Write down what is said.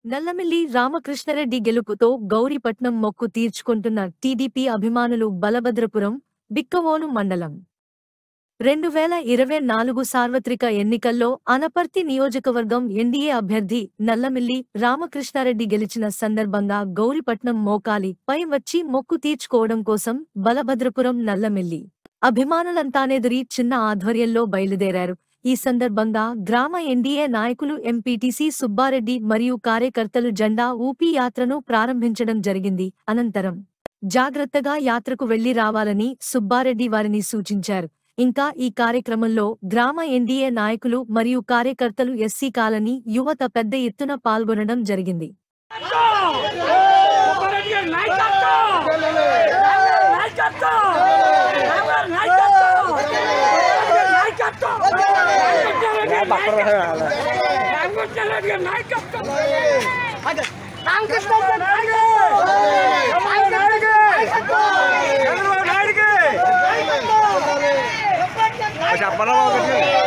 నల్లమిల్లి రామకృష్ణరెడ్డి గెలుపుతో గౌరీపట్నం మొక్కు తీర్చుకుంటున్న టీడీపీ అభిమానులు బలభద్రపురం బిక్కవోలు మండలం రెండు వేల ఇరవై నాలుగు సార్వత్రిక ఎన్నికల్లో అనపర్తి నియోజకవర్గం ఎన్డీఏ అభ్యర్థి నల్లమిల్లి రామకృష్ణారెడ్డి గెలిచిన సందర్భంగా గౌరీపట్నం మోకాలి పై వచ్చి మొక్కు తీర్చుకోవడం కోసం బలభద్రపురం నల్లమిల్లి అభిమానులంతానెదురి చిన్న ఆధ్వర్యంలో బయలుదేరారు ఈ సందర్భంగా గ్రామ ఎన్డీఏ నాయకులు ఎంపీటీసీ సుబ్బారెడ్డి మరియు కార్యకర్తలు జెండా ఊపి యాత్రను ప్రారంభించడం జరిగింది అనంతరం జాగ్రత్తగా యాత్రకు వెళ్లి రావాలని సుబ్బారెడ్డి వారిని సూచించారు ఇంకా ఈ కార్యక్రమంలో గ్రామ ఎన్డీఏ నాయకులు మరియు కార్యకర్తలు ఎస్సీ కాలనీ యువత పెద్ద ఎత్తున పాల్గొనడం జరిగింది సుబ్బారెడ్డి గారి నాయకత్వం! నాయకత్వం! రామగారి నాయకత్వం! నాయకత్వం! రామకృష్ణారెడ్డి గారి నాయకత్వం! రామకృష్ణారెడ్డి గారి నాయకత్వం! రామకృష్ణ చెప్పరా బాబు